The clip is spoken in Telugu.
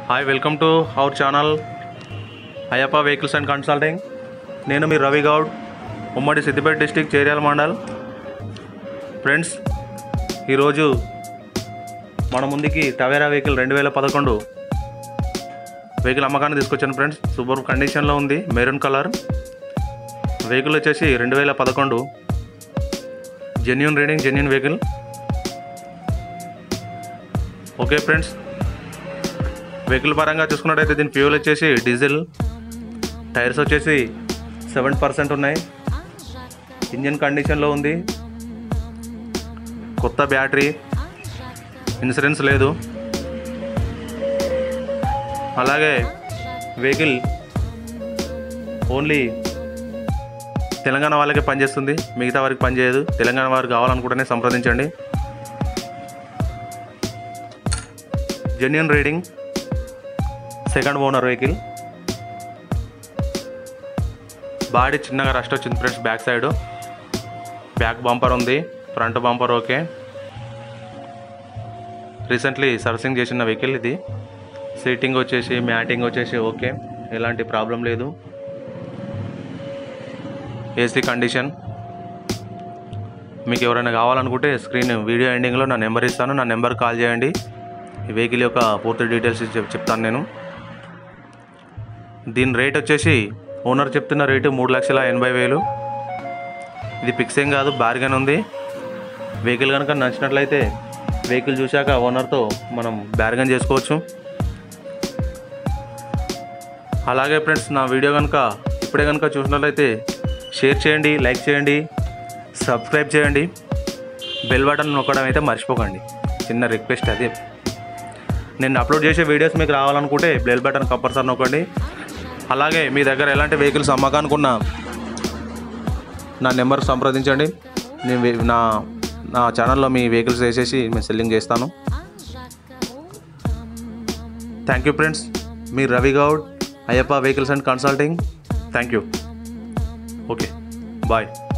hi welcome to our channel Ayyappa vehicles and consulting నేను మీ రవి గౌడ్ ఉమ్మడి సిద్దిపేట డిస్టిక్ చేర్యాల మండల్ ఫ్రెండ్స్ ఈరోజు మన ముందుకి టవేరా వెహికల్ రెండు వేల పదకొండు వెహికల్ అమ్మకాన్ని తీసుకొచ్చాను ఫ్రెండ్స్ సూపర్ కండిషన్లో ఉంది మెరూన్ కలర్ వెహికల్ వచ్చేసి రెండు వేల పదకొండు genuine reading genuine vehicle okay friends vehicle పరంగా చూసుకున్నట్టయితే దీని ఫ్యూల్ వచ్చేసి డీజిల్ టైర్స్ వచ్చేసి సెవెన్ పర్సెంట్ ఉన్నాయి ఇంజిన్ కండిషన్లో ఉంది కొత్త బ్యాటరీ ఇన్సూరెన్స్ లేదు అలాగే వెహికల్ ఓన్లీ తెలంగాణ వాళ్ళకే పనిచేస్తుంది మిగతా వారికి పనిచేయదు తెలంగాణ వారికి కావాలనుకుంటేనే సంప్రదించండి genuine reading second owner vehicle body చిన్నగా రస్ట్ వచ్చింది friends back side back bumper ఉంది front bumper okay recently servicing చేసిన వెహికల్ ఇది సీటింగ్ వచ్చేసి మ్యాటింగ్ వచ్చేసి ఓకే ఎలాంటి ప్రాబ్లం లేదు ఏసీ కండిషన్ మీకు ఎవరైనా కావాలనుకుంటే స్క్రీన్ వీడియో ఎండింగ్లో నా నెంబర్ ఇస్తాను నా నెంబర్ కాల్ చేయండి ఈ వెహికల్ యొక్క పూర్తి డీటెయిల్స్ చెప్ చెప్తాను నేను దీని రేట్ వచ్చేసి ఓనర్ చెప్తున్న రేటు మూడు లక్షల ఎనభై వేలు ఇది ఫిక్స్ ఏం కాదు బార్గెన్ ఉంది వెహికల్ కనుక నచ్చినట్లయితే వెహికల్ చూశాక ఓనర్తో మనం బార్గెన్ చేసుకోవచ్చు అలాగే ఫ్రెండ్స్ నా వీడియో కనుక ఇప్పుడే కనుక చూసినట్లయితే షేర్ చేయండి లైక్ చేయండి సబ్స్క్రైబ్ చేయండి బెల్ బటన్ నొక్కడం అయితే మర్చిపోకండి చిన్న రిక్వెస్ట్ అది నేను అప్లోడ్ చేసే వీడియోస్ మీకు రావాలనుకుంటే బెల్ బటన్ కంపల్సరీ నొక్కండి అలాగే మీ దగ్గర ఎలాంటి వెహికల్స్ అమ్మకానుకున్నా నా నెంబర్ సంప్రదించండి నేను వే- నా నా ఛానల్లో మీ వెహికల్స్ వేసేసి నేను సెల్లింగ్ చేస్తాను థ్యాంక్ యూ ఫ్రెండ్స్ మీ Ravi Goud Ayyappa vehicles and consulting thank you okay bye